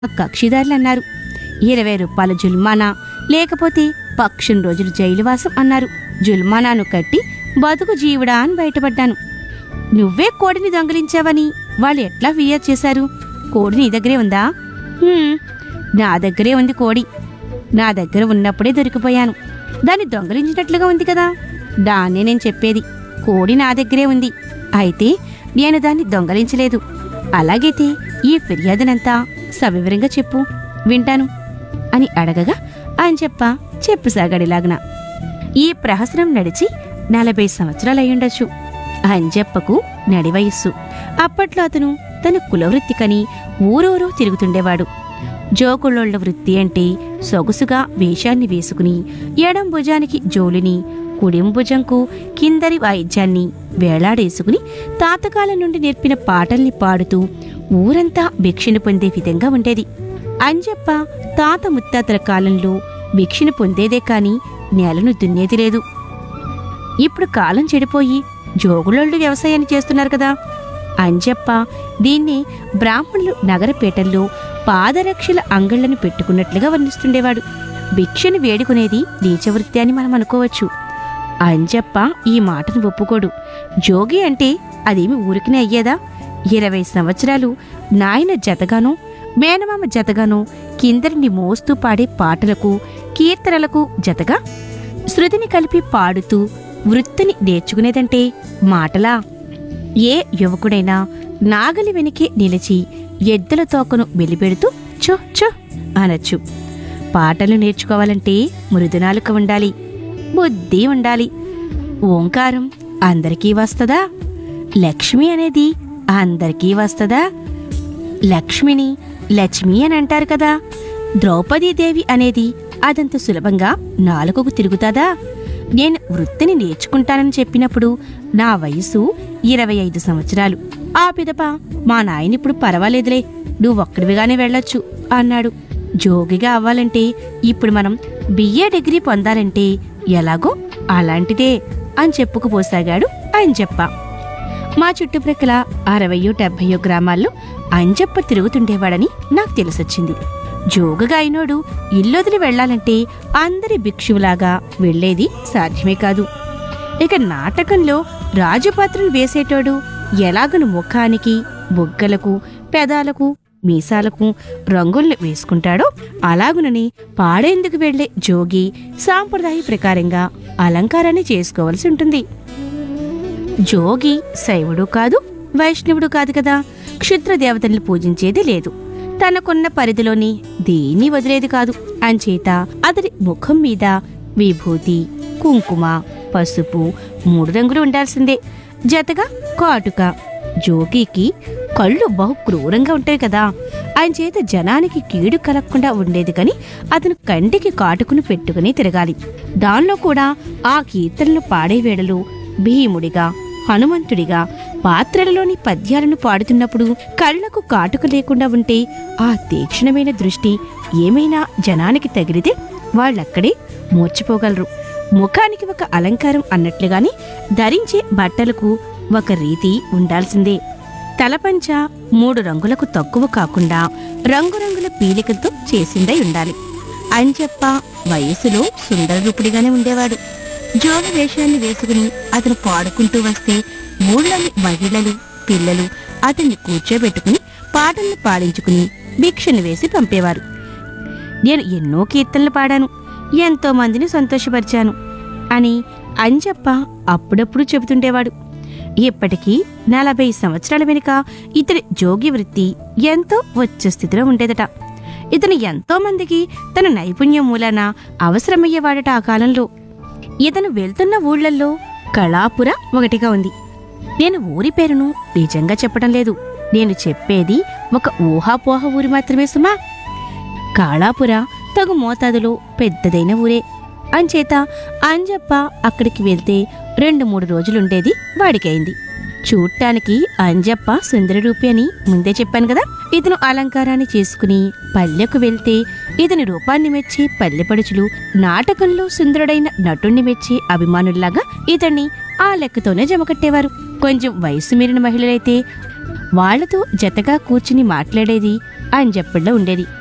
కక్షిదారులు అన్నారు ఇరవై రూపాయల జుల్మానా లేకపోతే పక్షం రోజులు జైలువాసం అన్నారు జుల్మానాను కట్టి బతుకు జీవుడా అని బయటపడ్డాను నువ్వే కోడిని దొంగిలించావని వాళ్ళు ఎట్లా ఫిర్యాదు చేశారు కోడి నీ దగ్గరే ఉందా "హ్మ్, నా దగ్గరే ఉంది కోడి నా దగ్గర ఉన్నప్పుడే దొరికిపోయాను దాన్ని దొంగలించినట్లుగా ఉంది కదా దాన్నే నేను చెప్పేది కోడి నా దగ్గరే ఉంది అయితే నేను దాన్ని దొంగలించలేదు అలాగైతే ఈ ఫిర్యాదునంతా సవివరంగా చెప్పు వింటాను అని అడగగా ఆయన చెప్ప చెప్పసాగాడిలాగన ఈ ప్రహసనం నడిచి నలభై సంవత్సరాలయ్యుండొచ్చు అంజప్పకు నడి వయస్సు అప్పట్లో అతను తన కులవృత్తికని ఊరూరూ తిరుగుతుండేవాడు జోకుళ్ళోళ్ల వృత్తి అంటే సొగసుగా వేషాన్ని వేసుకుని ఎడం భుజానికి జోలిని కుడిం భుజంకు కిందరి వాయిద్యాన్ని వేలాడేసుకుని తాతకాలం నుండి నేర్పిన పాటల్ని పాడుతూ ఊరంతా భిక్షను పొందే విధంగా ఉండేది అంజప్ప తాత ముత్తాతల కాలంలో భిక్షను పొందేదే కాని నేలను దున్నేది లేదు ఇప్పుడు కాలం చెడిపోయి జోగులోళ్ళు వ్యవసాయాన్ని చేస్తున్నారు కదా అంజప్ప దీన్ని బ్రాహ్మణులు నగరపేటల్లో పాదరక్షల అంగళ్లను పెట్టుకున్నట్లుగా వర్ణిస్తుండేవాడు భిక్షను వేడుకునేది నీచవృత్తి అని మనం అనుకోవచ్చు అంజప్ప ఈ మాటను ఒప్పుకోడు జోగి అంటే అదేమి ఊరికినే అయ్యేదా ఇరవై సంవత్సరాలు నాయన జతగానో మేనమామ జతగానో కిందరిని మోస్తూ పాడే పాటలకు కీర్తనలకు జతగా శృతిని కలిపి పాడుతూ వృత్తిని నేర్చుకునేదంటే మాటలా ఏ యువకుడైనా నాగలి వెనకే నిలిచి ఎద్దుల తోకను వెలిపెడుతూ చో చో అనొచ్చు పాటలు నేర్చుకోవాలంటే మృదునాలుక ఉండాలి బుద్ధి ఉండాలి ఓంకారం అందరికీ వస్తదా లక్ష్మి అనేది అందరికీ వస్తదా లక్ష్మిని లక్ష్మి అని అంటారు కదా ద్రౌపదీదేవి అనేది అదంత సులభంగా నాలుకకు తిరుగుతాదా నేను వృత్తిని నేర్చుకుంటానని చెప్పినప్పుడు నా వయసు ఇరవై ఐదు సంవత్సరాలు ఆ పిదప మా నాయనిప్పుడు పర్వాలేదులే నువ్వు ఒక్కడివిగానే వెళ్ళొచ్చు అన్నాడు జోగిగా అవ్వాలంటే ఇప్పుడు మనం బిఏ డిగ్రీ పొందాలంటే ఎలాగో అలాంటిదే అని చెప్పుకుపోసాగాడు అంజప్ప మా చుట్టుప్రక్కల అరవయో డెబ్భయో గ్రామాల్లో అంజప్ప తిరుగుతుండేవాడని నాకు తెలిసొచ్చింది జోగగా అయినోడు ఇల్లొదిలి వెళ్ళాలంటే అందరి భిక్షువులాగా వెళ్ళేది సాధ్యమే కాదు ఇక నాటకంలో రాజపాత్రను వేసేటోడు ఎలాగను ముఖానికి బొగ్గలకు పెదాలకు మీసాలకు రంగుల్ని వేసుకుంటాడో అలాగునని పాడేందుకు వెళ్లే జోగి సాంప్రదాయ ప్రకారంగా అలంకారాన్ని చేసుకోవలసి ఉంటుంది జోగి శైవుడు కాదు వైష్ణవుడు కాదు కదా క్షుద్ర దేవతల్ని పూజించేది లేదు తనకున్న పరిధిలోని దేన్ని వదిలేది కాదు అంచేత అతడి ముఖం మీద విభూతి కుంకుమ పసుపు మూడు రంగులు ఉండాల్సిందే జతగా కాటుక జోగికి కళ్ళు బహు క్రూరంగా ఉంటాయి కదా ఆయన చేత జనానికి కీడు కలగకుండా ఉండేది కానీ అతను కంటికి కాటుకుని పెట్టుకుని తిరగాలి దానిలో కూడా ఆ కీర్తనలు పాడే వేళలో భీముడిగా హనుమంతుడిగా పాత్రలలోని పద్యాలను పాడుతున్నప్పుడు కళ్ళకు కాటుక లేకుండా ఉంటే ఆ తీక్షణమైన దృష్టి ఏమైనా జనానికి తగిలితే వాళ్ళక్కడే మూర్చిపోగలరు ముఖానికి ఒక అలంకారం అన్నట్లుగాని ధరించే బట్టలకు ఒక రీతి ఉండాల్సిందే తలపంచ మూడు రంగులకు తక్కువ కాకుండా రంగురంగుల పీలికలతో చేసిందై ఉండాలి అంజప్ప వయసులో సుందర రూపుడిగానే ఉండేవాడు జోగి వేషాన్ని వేసుకుని అతను పాడుకుంటూ వస్తే ఊళ్ళోని మహిళలు పిల్లలు అతన్ని కూర్చోబెట్టుకుని పాటల్ని పాడించుకుని భిక్షను వేసి పంపేవారు నేను ఎన్నో కీర్తనలు పాడాను ఎంతో మందిని సంతోషపరిచాను అని అంజప్ప అప్పుడప్పుడు చెబుతుండేవాడు ఇప్పటికీ నలభై సంవత్సరాల వెనుక ఇతని జోగి వృత్తి ఎంతో వచ్చే స్థితిలో ఉండేదట ఇతను ఎంతో మందికి తన నైపుణ్యం మూలాన అవసరమయ్యేవాడట ఆ కాలంలో ఇతను వెళ్తున్న ఊళ్ళల్లో కళాపుర ఒకటిగా ఉంది నేను ఊరి పేరును నిజంగా చెప్పడం లేదు నేను చెప్పేది ఒక ఊహాపోహ ఊరి మాత్రమే సుమా కాళాపుర తగు మోతాదులో పెద్దదైన ఊరే అంచేత అంజప్ప అక్కడికి వెళ్తే రెండు మూడు రోజులుండేది వాడికైంది చూడటానికి అంజప్ప సుందరరూపి అని ముందే చెప్పాను కదా ఇతను అలంకారాన్ని చేసుకుని పల్లెకు వెళ్తే ఇతని రూపాన్ని మెచ్చి పల్లెపడుచులు నాటకంలో సుందరుడైన నటుణ్ణి మెచ్చి అభిమానుల్లాగా ఇతన్ని ఆ లెక్కతోనే జమకట్టేవారు కొంచెం వయసు మీరిన మహిళలైతే వాళ్లతో జతగా కూర్చుని మాట్లాడేది ఆయన చెప్పల్లో ఉండేది